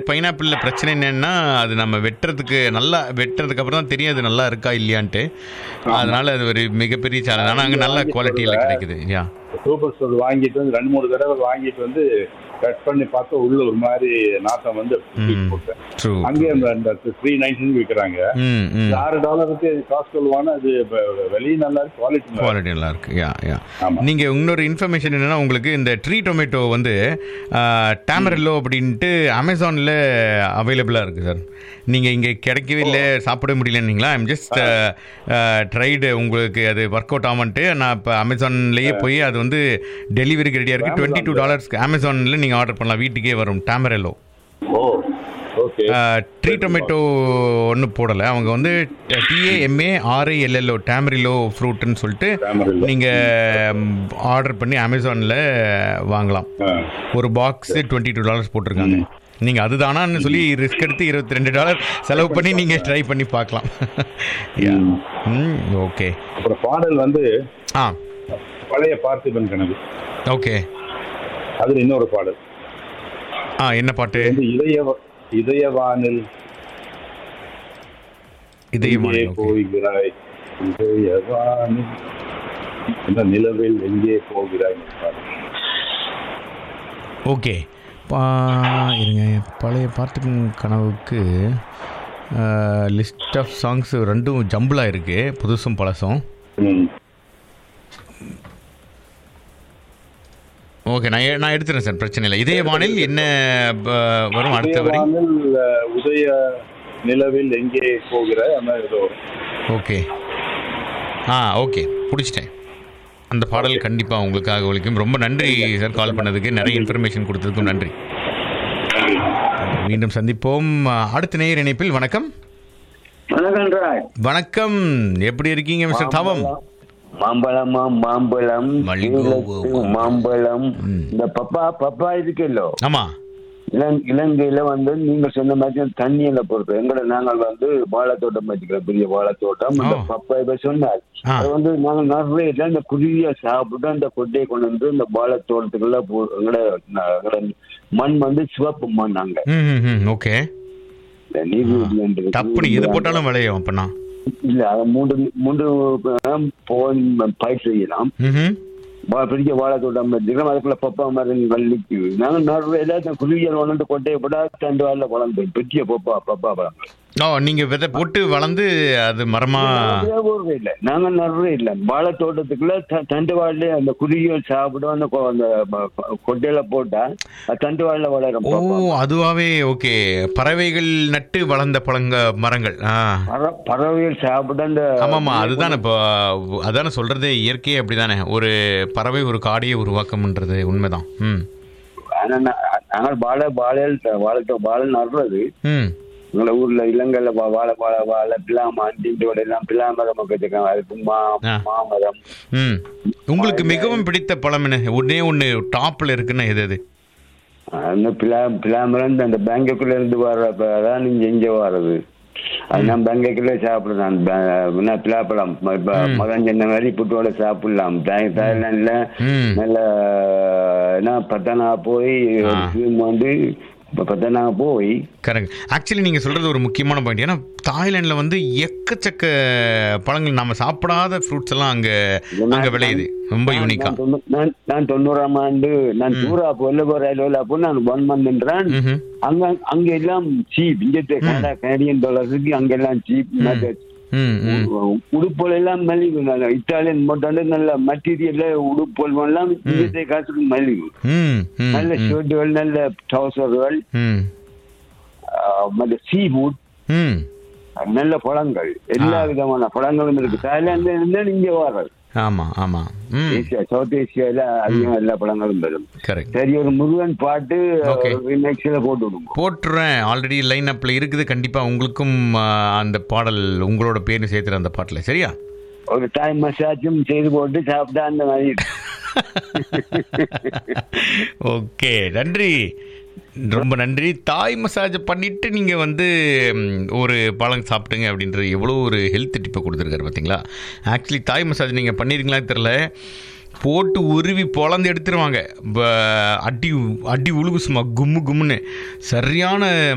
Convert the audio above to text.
பைனாப்பிளில் பிரச்சனை என்னன்னா அது நம்ம வெட்டுறதுக்கு நல்லா வெட்டுறதுக்கு அப்புறம் தான் தெரியும் அது நல்லா இருக்கா இல்லையான்ட்டு அதனால அது ஒரு மிகப்பெரிய சேலஞ்ச் ஆனால் அங்கே நல்ல குவாலிட்டியில் கிடைக்குது யா சூப்பர் ஸ்டோர் வாங்கிட்டு வந்து ரெண்டு மூணு தடவை வாங்கிட்டு வந்து கட் பண்ணி பார்த்தா உள்ள ஒரு மாதிரி நாட்டம் வந்து தூக்கி போட்டேன் ட்ரூ அங்கே அந்த த்ரீ நைன்டின் விற்கிறாங்க ம் ம் ஆறு டாலருக்கு காசு சொல்லுவானா அது வெ- வெளியே நல்லா இருக்கு குவாலிட்டி நல்லா இருக்கு. குவாலிட்டி நல்லா இருக்கு யா யா ஆமா. நீங்க இன்னொரு இன்ஃபர்மேஷன் என்னன்னா உங்களுக்கு இந்த ட்ரீ டொமேட்டோ வந்து டேமரில்லோ அப்படின்ட்டு அமேசானில் அவைலபிளாக இருக்கு சார் நீங்கள் இங்கே கிடைக்கவே இல்லை சாப்பிட முடியலன்னீங்களா ஐம் ஜஸ்ட் ட்ரைடு உங்களுக்கு அது ஒர்க் அவுட் ஆமான்ட்டு நான் இப்போ அமேசான்லேயே போய் அது வந்து டெலிவரிக்கு ரெடியாக இருக்குது டுவெண்ட்டி டூ டாலர்ஸ்க்கு அமேசானில் நீங்கள் ஆர்டர் பண்ணலாம் வீட்டுக்கே வரும் tamarillo oh okay tree tomato ஒன்றும் போடலை அவங்க வந்து டிஏஎம்ஏ ஆர்ஐஎல்எல்ஓ டேமரிலோ ஃப்ரூட்டுன்னு சொல்லிட்டு Tamarillo. நீங்கள் ஆர்டர் பண்ணி அமேசானில் வாங்கலாம் ஒரு பாக்ஸ் டுவெண்ட்டி டூ டாலர்ஸ் போட்டிருக்காங்க நீங்கள் அதுதானான்னு சொல்லி ரிஸ்க் எடுத்து இருபத்தி ரெண்டு டாலர் செலவு பண்ணி நீங்கள் ட்ரை பண்ணி பார்க்கலாம் ம் ஓகே அப்புறம் பாடல் வந்து ஆ பழைய பார்த்திபன் கனவு ஓகே அதுல இன்னொரு பாடல் ஆ என்ன பாட்டு வந்து இதய இதயவானில் இதயமான எங்கே போகிறாய் இதயவானில் இந்த நிலவில் எங்கே போகிறாய் பாடல். ஓகே பா இருங்க பழைய பாட்டு கனவுக்கு லிஸ்ட் ஆஃப் சாங்ஸ் ரெண்டும் ஜம்பிளாக இருக்குது புதுசும் பழசும் ம். ஓகே நான் எ- நான் எடுத்துறேன் சார் பிரச்சனை இல்லை இதய வானில் என்ன ப- வரும் அடுத்த வரி இதயவானில் அஹ், உதய நிலவில் எங்கே போகிறாய் அந்த மாதிரி ஏதோ வரும். ஓகே ஆ ஓகே பிடிச்சிட்டேன் அந்த பாடல் கண்டிப்பாக உங்களுக்காக ஒழிக்கும் ரொம்ப நன்றி சார் கால் பண்ணதுக்கு நிறைய இன்ஃபர்மேஷன் கொடுத்ததுக்கும் நன்றி மீண்டும் சந்திப்போம் அடுத்த நேயர் இணைப்பில் வணக்கம் வணக்கம் ராய் வணக்கம் எப்படி இருக்கீங்க மிஸ்டர் தவம் மாம்பழமா மாம்பழம் மல்லிகை சேலத்து மாம்பழம் ம். இந்த பப்பா பப்பா இருக்குல்லோ ஆமா இலங் இலங்கையில வந்து நீங்க சொன்ன மாதிரி தண்ணியில பொறுத்து எங்கட நாங்கள் வந்து வாழைத்தோட்டம் வச்சுக்கிறோம் பெரிய வாழைத்தோட்டம் இந்த ஓ. பப்பா இப்ப சொன்னார் ஆ. அது வந்து நாங்க நிறைய இல்ல இந்த குருவிய சாப்பிட்டு அந்த கொட்டையை கொண்டு வந்து இந்த வாழைத்தோட்டத்துக்குள்ள போ- எங்கட ந- எங்கட மண் வந்து சிவப்பு மண் அங்க ம் ம், ம் ஓகே இந்த நீர்வீழ்ச்சி என்று இருக்கு. தப்புனு எது போட்டாலும் விளையும் அப்பனா இல்ல அது மூன்று மூன்று போன் பயிர் செய்யலாம் ம் வா- பெரிய வாழைத்தோட்டம் வச்சுக்கிறோம் அதுக்குள்ள பப்பா மரங்கள் நிற்குது நாங்க நிறைய எல்லாத்தையும் குருவியல் வளர்ந்து கொட்டையை போட்டா ரெண்டு வாரில் வளர்ந்து பெரிய பப்பா பப்பா பழங்கள் ஓ நீங்க விதை போட்டு வளர்ந்து அது மரமா நிறைய ஊர்ல இல்ல நாங்க நிறைய இல்ல வாழைத்தோட்டத்துக்குள்ள த- தண்டு வாழை அந்த குருவியல் சாப்பிடும் அந்த கொ- அந்த ம- கொட்டையில போட்டா அது தண்டு வாழை வளரும் ஓ பப்பா. அதுவாவே ஓகே பறவைகள் நட்டு வளர்ந்த பழங்க மரங்கள் ஆ பற- பறவைகள் சாப்பிட அந்த ஆமாமா அதுதானே இப்போ அதானே சொல்றது இயற்கையே அப்படிதானே ஒரு பறவை ஒரு காடியை உருவாக்கம்ன்றது உண்மைதான் ம் ஆனா நா- நாங்கள் வாழை வாழையில் வாழை வாழை நடுறது ம் எங்களை ஊர்ல இளங்கல்ல வா- வாழை வாழை வாழை பிள்ளாம அண்டின்றோட எல்லாம் பிள்ளாமரம் வச்சிருக்காங்க அதுக்கு மா ஆ. மாமரம் ம் உங்களுக்கு மிகவும் பிடித்த பழம் என்ன ஒன்னே ஒன்று டாப்பில் இருக்குன்னா எது அது அந்த பிளா பிளாமரம் இந்த- அந்த பேங்குக்குள்ள இருந்து வர்றப்ப தான் நீங்க எங்க வர்றது அது நான் பேங்குக்குள்ள சாப்பிடுறேன் நான் பிளாப்பழம் இப்ப மகன் சொன்ன மாதிரி புட்டோட சாப்பிடலாம் தாய்- தாய்லாந்துல ம் நல்ல என்ன பத்தனா போய் ஆ. வந்து இப்ப பத்தனா போய் கரெக்ட் ஆக்சுவலி நீங்கள் சொல்கிறது ஒரு முக்கியமான பாயிண்ட் ஏன்னா தாய்லாண்டில் வந்து எக்கச்சக்க பழங்கள் நம்ம சாப்பிடாத ஃப்ரூட்ஸ் எல்லாம் அங்கே அங்கே விளையுது ரொம்ப நான் யூனிக்கா நான் தொண்ணூ- நான் நான் தொண்ணூறாம் ஆண்டு நான் டூரா போல ரயில்வேல அப்போ நான் ஒன் மந்த்ன்றேன் ம் அங்க அங்க எல்லாம் சீப் இங்க கனடா கனடியன் டாலருக்கு அங்க எல்லாம் சீப் ம் ம் உடுப்புகள் எல்லாம் மலிவு நல்ல இத்தாலியன் போட்டாண்டு நல்ல மெட்டீரியல் உடுப்புகள் எல்லாம் இங்கத்தை காசுக்கு மலிவு ம் ம் நல்ல ம் ஷர்ட்டுகள் நல்ல ட்ரௌசர்கள் ம் நல்ல சீ ஃபுட் ம் நல்ல பழங்கள் எல்லா ஆ. விதமான பழங்களும் இருக்கு தாய்லாந்துல இருந்தா இங்க வர்றது ஆமாம் ஆமாம் ம் ஏசியா சவுத் ஏசியால அதிகம் எல்லா பழங்களும் வரும் கரெக்ட் சரி ஒரு முருகன் பாட்டு Okay. நெக்ஸ்ட்ல போட்டு விடுங்க போட்டுறேன் ஆல்ரெடி லைன் அப்பில் இருக்குது கண்டிப்பாக உங்களுக்கும் ஆ, அந்த பாடல் உங்களோட பேரும் சேர்த்துற அந்த பாட்டில் சரியா ஒரு டைம் மசாஜும் செய்து போட்டு சாப்பிட்டா அந்த மாதிரி இருக்கு. ஓகே நன்றி ரொம்ப நன்றி தாய் மசாஜ் பண்ணிட்டு நீங்கள் வந்து ம், ஒரு பழம் சாப்பிட்டுங்க அப்படின்றது எவ்வளோ ஒரு ஹெல்த் டிப்பை கொடுத்துருக்காரு பார்த்தீங்களா ஆக்சுவலி தாய் மசாஜ் நீங்கள் பண்ணியிருக்கீங்களான்னு தெரில போட்டு உருவி பொழந்து எடுத்துருவாங்க ப- அடி அடி உழுகு சும்மா கும்மு கும்முன்னு சரியான